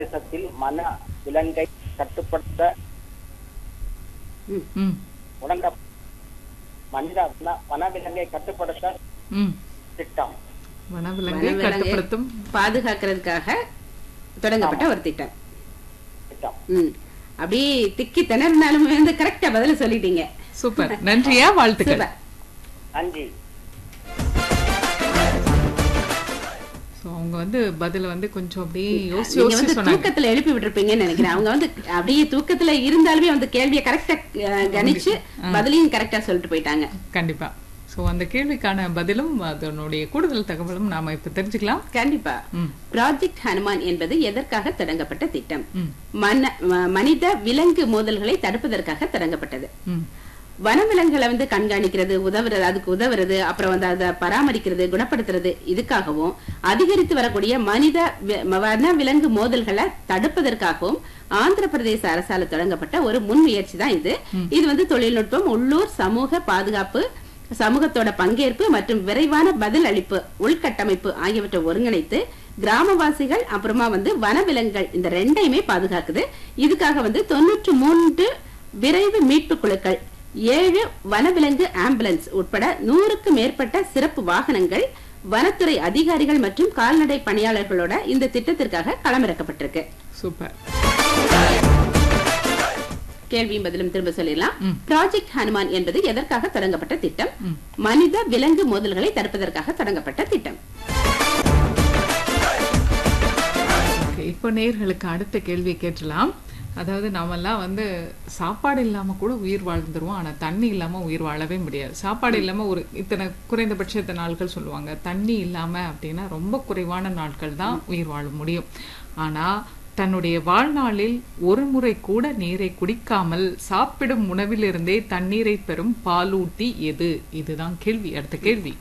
தேசத்தில் மன விலங்கை கட்டுப்படுத்த ம் உணங்க மனித வன- வனவிலங்கை கட்டுப்படுத்த ம் திட்டம் வனவிலங்கை வனவிலங்கை கட்டுப்படுத்தும் பாதுகாக்கிறதுக்காக தொடங்கப்பட்ட ஒரு திட்டம் திட்டம் ம் அப்படியே திக்கி திணறினாலும் வந்து கரெக்டா பதில சொல்லிட்டீங்க சூப்பர் நன்றியா வாழ்த்துக்கள் சூப்பர் நன்றி சோ அவங்க வந்து பதில வந்து கொஞ்சம் அப்படியே யோசிச்சு நீங்க யோசிச்சு வந்து சொன்னாங்க தூக்கத்துல எழுப்பி விட்டுருப்பீங்கன்னு நினைக்கிறேன் அவங்க வந்து அப்படியே தூக்கத்துல இருந்தாலுமே வந்து கேள்வியை கரெக்டா கணிச்சு பதிலையும் கரெக்டா சொல்லிட்டு போயிட்டாங்க கண்டிப்பா சோ அந்த கேள்விக்கான பதிலும் அதனுடைய கூடுதல் தகவலும் நாம இப்ப தெரிஞ்சுக்கலாம் கண்டிப்பா ம். ப்ராஜெக்ட் ஹனுமான் என்பது எதற்காக தொடங்கப்பட்ட திட்டம் ம். மன- ம- மனித விலங்கு மோதல்களை தடுப்பதற்காக தொடங்கப்பட்டது ம் வனவிலங்குகளை வந்து கண்காணிக்கிறது உதவுறது அதுக்கு உதவுறது அப்புறம் வந்து அதை பராமரிக்கிறது குணப்படுத்துறது இதுக்காகவும் அதிகரித்து வரக்கூடிய மனித வி- வன விலங்கு மோதல்களை தடுப்பதற்காகவும் ஆந்திர பிரதேச அரசால தொடங்கப்பட்ட ஒரு முன்முயற்சி தான் இது இது வந்து தொழில்நுட்பம் உள்ளூர் சமூக பாதுகாப்பு சமூகத்தோட பங்கேற்பு மற்றும் விரைவான பதில் அளிப்பு உள்கட்டமைப்பு ஆகியவற்றை ஒருங்கிணைத்து கிராமவாசிகள் அப்புறமா வந்து வனவிலங்குகள் இந்த ரெண்டையுமே பாதுகாக்குது இதுக்காக வந்து தொண்ணூற்று மூன்று விரைவு மீட்பு குழுக்கள் ஏழு வனவிலங்கு ஆம்புலன்ஸ் உட்பட நூறுக்கு மேற்பட்ட சிறப்பு வாகனங்கள் வனத்துறை அதிகாரிகள் மற்றும் கால்நடை பணியாளர்களோட இந்த திட்டத்திற்காக களமிறக்கப்பட்டிருக்கு சூப்பர் கேள்வியும் பதிலும் திரும்ப சொல்லிடலாம் ம். ப்ராஜெக்ட் ஹனுமான் என்பது எதற்காக தொடங்கப்பட்ட திட்டம் மனித விலங்கு மோதல்களை தடுப்பதற்காக தொடங்கப்பட்ட திட்டம் ஓகே இப்போ நேர்களுக்கு அடுத்த கேள்வி கேட்டலாம் அதாவது நாமெல்லாம் வந்து சாப்பாடு இல்லாம கூட உயிர் வாழ்ந்துருவோம் ஆனா தண்ணி இல்லாம உயிர் வாழவே முடியாது சாப்பாடு இல்லாம ஒரு இத்தனை குறைந்தபட்ச இத்தனை நாட்கள் சொல்லுவாங்க தண்ணி இல்லாம அப்படின்னா ரொம்ப குறைவான நாட்கள் தான் உயிர் வாழ முடியும் ஆனா தன்னுடைய வாழ்நாளில் ஒரு முறை கூட நீரை குடிக்காமல் சாப்பிடும் உணவிலிருந்தே தண்ணீரை பெறும் பாலூட்டி எது இதுதான் கேள்வி அடுத்த கேள்வி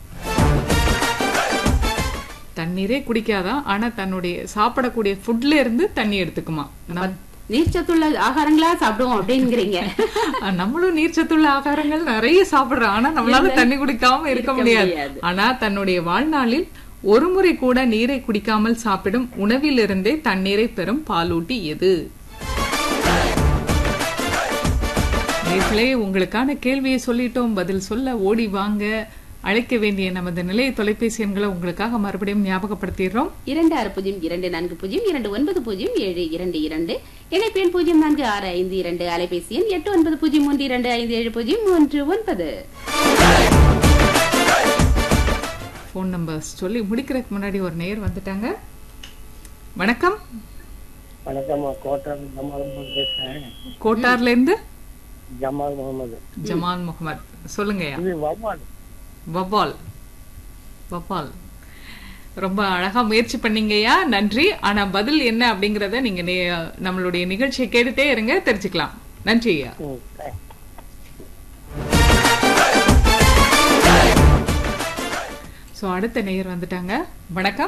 தண்ணீரே குடிக்காதான் ஆனா தன்னுடைய சாப்பிடக்கூடிய ஃபுட்ல இருந்து தண்ணி எடுத்துக்குமா நம்- நீர்ச்சத்துள்ள ஆகாரங்களா சாப்பிடுவோம் அப்படிங்கிறீங்க அஹ் நம்மளும் நீர்ச்சத்துள்ள ஆகாரங்கள் நிறைய சாப்பிடுறோம் ஆனா நம்மளால தண்ணி குடிக்காம இருக்க இருக்க முடியாது முடியாது. ஆனா தன்னுடைய வாழ்நாளில் ஒரு முறை கூட நீரை குடிக்காமல் சாப்பிடும் உணவிலிருந்தே தண்ணீரை பெறும் பாலூட்டி எது நேர்களே உங்களுக்கான கேள்வியை சொல்லிட்டோம் பதில் சொல்ல ஓடி வாங்க அழைக்க வேண்டிய நமது நிலைய தொலைபேசி எண்களை உங்களுக்காக மறுபடியும் ஞாபகப்படுத்திடுறோம் இரண்டு ஆறு பூஜ்ஜியம் இரண்டு நான்கு பூஜ்ஜியம் இரண்டு ஒன்பது பூஜ்ஜியம் ஏழு இரண்டு இரண்டு இணைப்பெண் பூஜ்ஜியம் நான்கு ஆறு ஐந்து இரண்டு அலைபேசி எண் எட்டு ஒன்பது பூஜ்ஜியம் மூன்று இரண்டு ஐந்து ஏழு பூஜ்ஜியம் மூன்று ஒன்பது ஃபோன் நம்பர்ஸ் சொல்லி முடிக்கிறதுக்கு முன்னாடி ஒரு நேர் வந்துட்டாங்க வணக்கம் வணக்கம் கோட்டை ஜமால் முகமது பேசுறேன் கோட்டார்ல இருந்து ஜமால் முகமது ஜமால் முகமது சொல்லுங்கய்யா இது வவ்வால் வவ்வால் வவ்வால் ரொம்ப அழகா முயற்சி பண்ணீங்கய்யா நன்றி ஆனா பதில் என்ன அப்படிங்கறத நீங்க நே- நம்மளுடைய நிகழ்ச்சியை கேட்டுட்டே இருங்க தெரிஞ்சுக்கலாம் நன்றி ஐயா ம், சரி. சோ அடுத்த நேயர் வந்துட்டாங்க வணக்கம்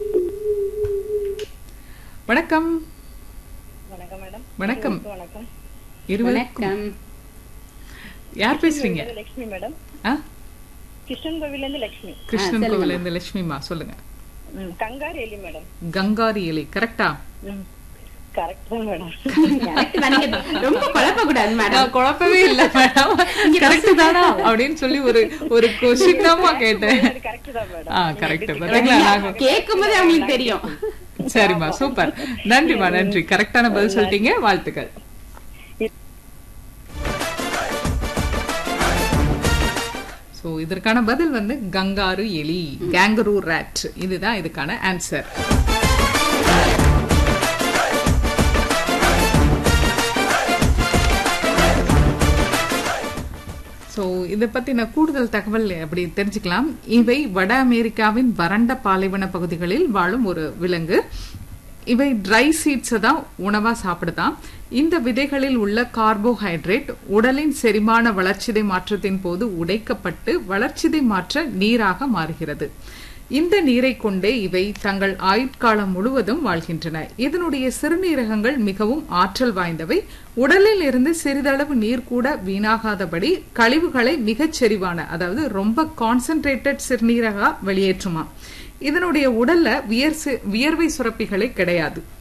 வணக்கம் வணக்கம் மேடம் வணக்கம் வணக்கம் இருவருக்கும் வணக்கம் யார் பேசுறீங்க இது லட்சுமி மேடம் ஆ? கிருஷ்ணன் கோவில்ல இருந்து லட்சுமி கிருஷ்ணன் கோவில இருந்து லட்சுமிமா சொல்லுங்க ம், கங்காரு எலி மேடம் கங்காரி எலி கரெக்டா கரெக்ட் தான் மேடம் Correct தான். நீங்க ரொம்ப குழப்ப கூடாது மேடம் நான் குழப்பவே இல்ல மேடம் கரெக்ட் தானா அப்படின்னு சொல்லி ஒரு ஒரு கொஸ்டின் தாமா கேட்டேன் கரெக்ட் தான் மேடம் ஆ கரெக்ட் பாத்தீங்களா நாங்க கேட்கும் போதே அவங்களுக்கு தெரியும் சரிம்மா சூப்பர் நன்றிமா நன்றி கரெக்டான பதில் சொல்லிட்டீங்க வாழ்த்துக்கள் சோ இதற்கான பதில் வந்து கங்காரு எலி கேங்கரூ ராட் இதுதான் இதுக்கான ஆன்சர் சோ இத பத்தின கூடுதல் தகவல் அப்படி தெரிஞ்சுக்கலாம் இவை வட அமெரிக்காவின் வறண்ட பாலைவன பகுதிகளில் வாழும் ஒரு விலங்கு இவை ட்ரை சீட்ஸை தான் உணவா சாப்பிடுதாம் இந்த விதைகளில் உள்ள கார்போஹைட்ரேட் உடலின் செரிமான வளர்ச்சிதை மாற்றத்தின் போது உடைக்கப்பட்டு வளர்ச்சிதை மாற்ற நீராக மாறுகிறது இந்த நீரை கொண்டே இவை தங்கள் ஆயுட்காலம் முழுவதும் வாழ்கின்றன இதனுடைய சிறுநீரகங்கள் மிகவும் ஆற்றல் வாய்ந்தவை உடலில் இருந்து சிறிதளவு நீர் கூட வீணாகாதபடி கழிவுகளை மிகச் செறிவான அதாவது ரொம்ப கான்சென்ட்ரேட்டட் சிறுநீரகா வெளியேற்றுமா இதனுடைய உடல்ல வியர் வியர்வை சுரப்பிகளே கிடையாது